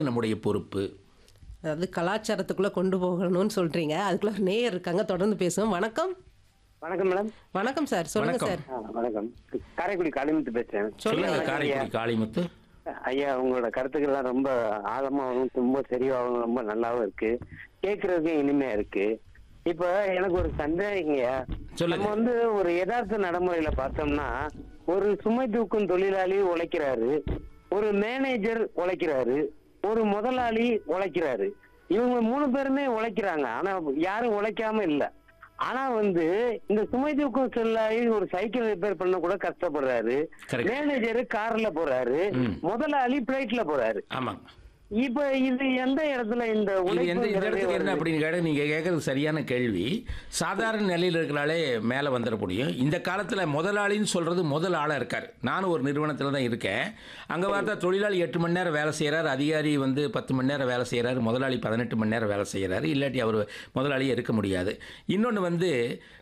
நம்முடைய பொறுப்பு அதாவது கலாச்சாரத்துக்குள்ள கொண்டு போகணும்னு சொல்றீங்க அதுக்குள்ள ஒரு நேயர் இருக்காங்க தொடர்ந்து பேசுவோம் வணக்கம் வணக்கம் மேடம் வணக்கம் சார் சொல்லுங்க வணக்கம். சார் ஆ, வணக்கம் காரைக்குடி காளிமுத்து பேசுறேன் சொல்லுங்க வணக்கம் ஐயா. காரைக்குடி காளிமுத்து ஐயா உங்களோட கருத்துக்கள்லாம் ரொம்ப ஆழமாகவும் ரொம்ப தெளிவாகவும் ரொம்ப நல்லாவும் இருக்கு கேட்கறதுக்கும் இனிமையா இருக்கு இப்ப எனக்கு ஒரு சந்தேகங்கய்யா சொல்லுங்க. நம்ம வந்து ஒரு யதார்த்த நடைமுறையில பார்த்தோம்னா ஒரு சுமை தூக்கும் தொழிலாளி உழைக்கிறாரு ஒரு மேனேஜர் உழைக்கிறாரு ஒரு முதலாளி உழைக்கிறாரு இவங்க மூணு பேருமே உழைக்கிறாங்க ஆனா யாரும் உழைக்காம இல்ல ஆனா வந்து இந்த சுமை தூக்கும் தொழிலாளி ஒரு சைக்கிள் ரிப்பேர் பண்ண கூட கஷ்டப்படுறாரு Correct. மேனேஜர் கார்ல போறாரு ம். முதலாளி பிளைட்ல போறாரு ஆமாங்க இப்ப இது எந்த இடத்துல இந்த இது எந்த இந்த உழைப்புங்கிறது இடத்துக்கு என்ன வருது? அப்படின்னு கேட்டால் நீங்கள் கேட்குறது சரியான கேள்வி சாதாரண நிலையில் இருக்கிறாலே மேலே வந்துட முடியும் இந்த காலத்தில் முதலாளின்னு சொல்கிறது முதல் ஆளாக இருக்கார் நானும் ஒரு நிறுவனத்தில் தான் இருக்கேன் அங்கே பார்த்தா தொழிலாளி எட்டு மணி நேரம் வேலை செய்கிறார் அதிகாரி வந்து பத்து மணி நேரம் வேலை செய்கிறாரு முதலாளி பதினெட்டு மணி நேரம் வேலை செய்கிறாரு இல்லாட்டி அவர் முதலாளியே இருக்க முடியாது இன்னொன்று வந்து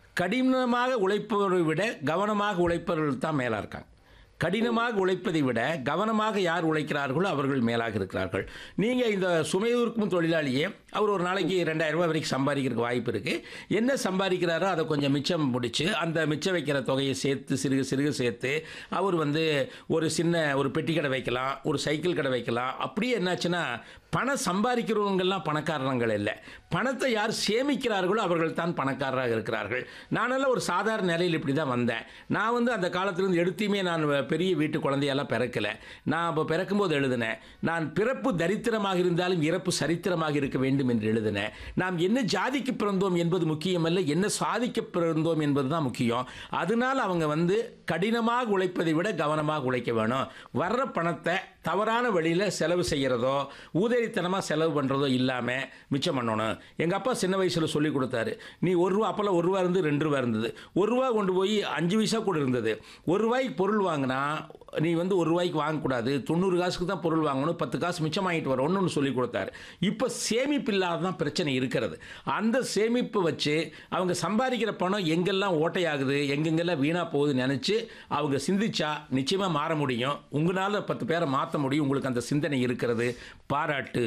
கடினமாக உழைப்பவரை விட கவனமாக உழைப்பவர்கள் தான் மேலாக இருக்காங்க கடினமாக உழைப்பதை விட கவனமாக யார் உழைக்கிறார்களோ அவர்கள் மேலாக இருக்கிறார்கள் நீங்கள் இந்த சுமையூர்க்கும் தொழிலாளியே அவர் ஒரு நாளைக்கு ரெண்டாயிரம் ரூபாய் வரைக்கும் சம்பாதிக்கிறதுக்கு வாய்ப்பு இருக்குது என்ன சம்பாதிக்கிறாரோ அதை கொஞ்சம் மிச்சம் முடிச்சு அந்த மிச்சம் வைக்கிற தொகையை சேர்த்து சிறுக சிறுக சேர்த்து அவர் வந்து ஒரு சின்ன ஒரு பெட்டி கடை வைக்கலாம் ஒரு சைக்கிள் கடை வைக்கலாம் அப்படியே என்னாச்சுன்னா பணம் சம்பாதிக்கிறவங்கெல்லாம் பணக்காரங்கள் இல்லை பணத்தை யார் சேமிக்கிறார்களோ அவர்கள் தான் பணக்காரராக இருக்கிறார்கள் நானெல்லாம் ஒரு சாதாரண நிலையில் இப்படி தான் வந்தேன் நான் வந்து அந்த காலத்திலிருந்து எடுத்தையுமே நான் பெரிய வீட்டு குழந்தையெல்லாம் பிறக்கலை நான் அப்போ பிறக்கும்போது எழுதினேன் நான் பிறப்பு தரித்திரமாக இருந்தாலும் இறப்பு சரித்திரமாக இருக்க வேண்டும் என்று எழுதினேன் நாம் என்ன ஜாதிக்கு பிறந்தோம் என்பது முக்கியமல்ல என்ன சாதிக்க பிறந்தோம் என்பது தான் முக்கியம் அதனால அவங்க வந்து கடினமாக உழைப்பதை விட கவனமாக உழைக்க வேணும் வர்ற பணத்தை தவறான வழியில் செலவு செய்கிறதோ ஊதரித்தனமாக செலவு பண்ணுறதோ இல்லாமல் மிச்சம் பண்ணணும் எங்கள் அப்பா சின்ன வயசில் சொல்லி கொடுத்தாரு நீ ஒரு ரூபா அப்போல்லாம் ஒரு ரூபா இருந்து ரெண்டு ரூபா இருந்தது ஒரு ரூபா கொண்டு போய் அஞ்சு பைசா கூட இருந்தது ஒரு ரூபாய்க்கு பொருள் வாங்கினா நீ வந்து ஒரு ரூபாய்க்கு வாங்கக்கூடாது தொண்ணூறு காசுக்கு தான் பொருள் வாங்கணும் பத்து காசு மிச்சம் வாங்கிட்டு வரணும்னு சொல்லி கொடுத்தாரு இப்போ சேமிப்பு இல்லாத தான் பிரச்சனை இருக்கிறது அந்த சேமிப்பு வச்சு அவங்க சம்பாதிக்கிற பணம் எங்கெல்லாம் ஓட்டையாகுது எங்கெங்கெல்லாம் வீணாக போகுதுன்னு நினச்சி அவங்க சிந்திச்சா நிச்சயமாக மாற முடியும் உங்களால் பத்து பேரை மாற்ற முடியும் உங்களுக்கு அந்த சிந்தனை இருக்கிறது பாராட்டு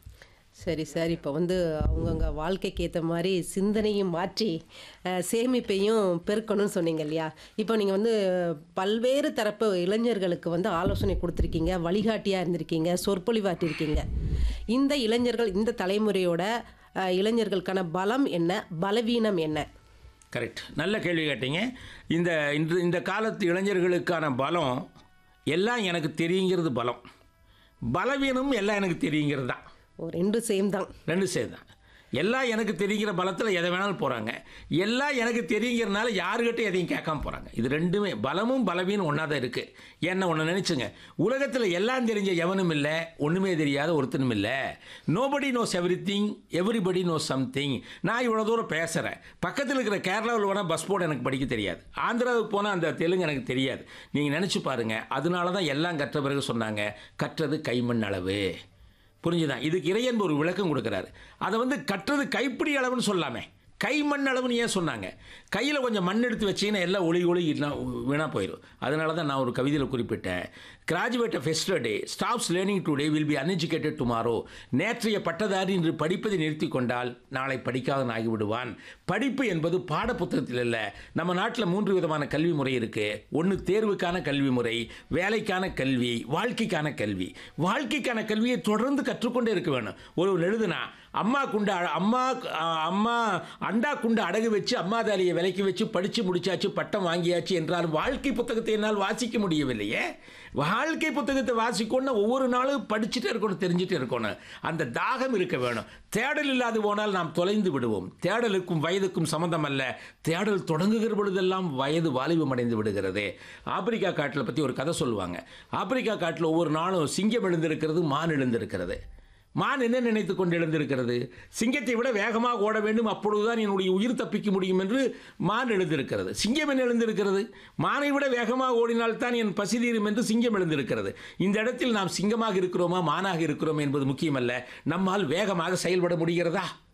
சரி சார் இப்போ வந்து அவங்கவுங்க வாழ்க்கைக்கு ஏற்ற மாதிரி சிந்தனையும் மாற்றி அஹ், சேமிப்பையும் பெருக்கணும்னு சொன்னீங்க இல்லையா இப்போ நீங்கள் வந்து பல்வேறு தரப்பு இளைஞர்களுக்கு வந்து ஆலோசனை கொடுத்துருக்கீங்க வழிகாட்டியாக இருந்திருக்கீங்க சொற்பொழிவாட்டியிருக்கீங்க இந்த இளைஞர்கள் இந்த தலைமுறையோட அஹ், இளைஞர்களுக்கான பலம் என்ன பலவீனம் என்ன கரெக்ட் நல்ல கேள்வி கேட்டீங்க இந்த இன்று இந்த காலத்து இளைஞர்களுக்கான பலம் எல்லாம் எனக்கு தெரியுங்கிறது பலம் பலவீனமும் எல்லாம் எனக்கு தெரியுங்கிறது தான் ஒரு ரெண்டு சேம் தான் ரெண்டு சேர்ந்து தான் எல்லாம் எனக்கு தெரிகிற பலத்தில் எதை வேணாலும் போகிறாங்க எல்லாம் எனக்கு தெரியுங்கிறனால யாருக்கிட்ட எதையும் கேட்காம போகிறாங்க இது ரெண்டுமே பலமும் பலவீனம் ஒன்றா தான் இருக்குது என்ன ஒன்று நினச்சிங்க உலகத்தில் எல்லாம் தெரிஞ்ச எவனும் இல்லை ஒன்றுமே தெரியாத ஒருத்தனும் இல்லை nobody knows everything everybody knows something நான் இவ்வளோ தூரம் பேசுகிறேன் பக்கத்தில் இருக்கிற கேரளாவில் போனால் பஸ் போர்டு எனக்கு படிக்க தெரியாது ஆந்திராவுக்கு போனால் அந்த தெலுங்கு எனக்கு தெரியாது நீங்கள் நினச்சி பாருங்கள் அதனால தான் எல்லாம் கற்ற பிறகு சொன்னாங்க கற்றது கைமண் அளவு புரிஞ்சுதான் இதுக்கு இறையன்பு ஒரு விளக்கம் கொடுக்குறாரு அதை வந்து கட்டுறது கைப்பிடி அளவுன்னு சொல்லாமே கை மண் அளவுன்னு ஏன் சொன்னாங்க கையில் கொஞ்சம் மண் எடுத்து வச்சீங்கன்னா எல்லாம் ஒளி ஒளி எல்லாம் வீணாக போயிடும் அதனால தான் நான் ஒரு கவிதையில் குறிப்பிட்டேன் graduate of yesterday stops learning today will be uneducated tomorrow நேற்றைய பட்டதாரி இன்று படிப்பதை நிறுத்தி கொண்டால் நாளை படிக்காதவன் ஆகிவிடுவான் படிப்பு என்பது பாடப்புத்தகத்தில் இல்லை நம்ம நாட்டில் மூன்று விதமான கல்வி முறை இருக்குது ஒன்று தேர்வுக்கான கல்வி முறை வேலைக்கான கல்வி வாழ்க்கைக்கான கல்வி வாழ்க்கைக்கான கல்வியை தொடர்ந்து கற்றுக்கொண்டே இருக்க வேணும் ஒரு எழுதுனா அம்மா குண்டு அ- அம்மா அ, அம்மா அண்டா குண்டு அடகு வச்சு அம்மா தாலியை விலைக்கு வச்சு படித்து முடிச்சாச்சு பட்டம் வாங்கியாச்சு என்றால் வாழ்க்கை புத்தகத்தை என்னால் வாசிக்க முடியவில்லையே வாழ்க்கை புத்தகத்தை வாசிக்கணும்னா ஒவ்வொரு நாளும் படிச்சுட்டே இருக்கணும் தெரிஞ்சுட்டே இருக்கணும் அந்த தாகம் இருக்க வேணும் தேடல் இல்லாது போனால் நாம் தொலைந்து விடுவோம் தேடலுக்கும் வயதுக்கும் சம்மந்தம் அல்ல தேடல் தொடங்குகிற பொழுதெல்லாம் வயது வாலிபம் அடைந்து விடுகிறது ஆப்பிரிக்கா காட்டில் பற்றி ஒரு கதை சொல்லுவாங்க ஆப்பிரிக்கா காட்டில் ஒவ்வொரு நாளும் சிங்கம் எழுந்திருக்கிறது மான் எழுந்திருக்கிறது மான் என்ன நினைத்து கொண்டு எழுந்திருக்கிறது சிங்கத்தை விட வேகமாக ஓட வேண்டும் அப்பொழுதுதான் என்னுடைய உயிர் தப்பிக்க முடியும் என்று மான் எழுந்திருக்கிறது சிங்கம் என்ன எழுந்திருக்கிறது மானை விட வேகமாக ஓடினால்தான் என் பசி தீரும் என்று சிங்கம் எழுந்திருக்கிறது இந்த இடத்தில் நாம் சிங்கமாக இருக்கிறோமா மானாக இருக்கிறோமா என்பது முக்கியமல்ல நம்மால் வேகமாக செயல்பட முடிகிறதா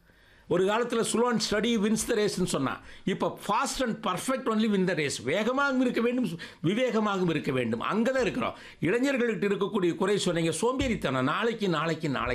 ஒரு காலத்தில் slow and steady wins the ரேஸ்னு சொன்னான் இப்போ fast and perfect only win the race வேகமாகவும் இருக்க வேண்டும் விவேகமாகவும் இருக்க வேண்டும் அங்கே தான் இருக்கிறோம் இளைஞர்கள்கிட்ட இருக்கக்கூடிய குறை சொன்னீங்க சோம்பேறித்தனம் நாளைக்கு நாளைக்கு நாளைக்கு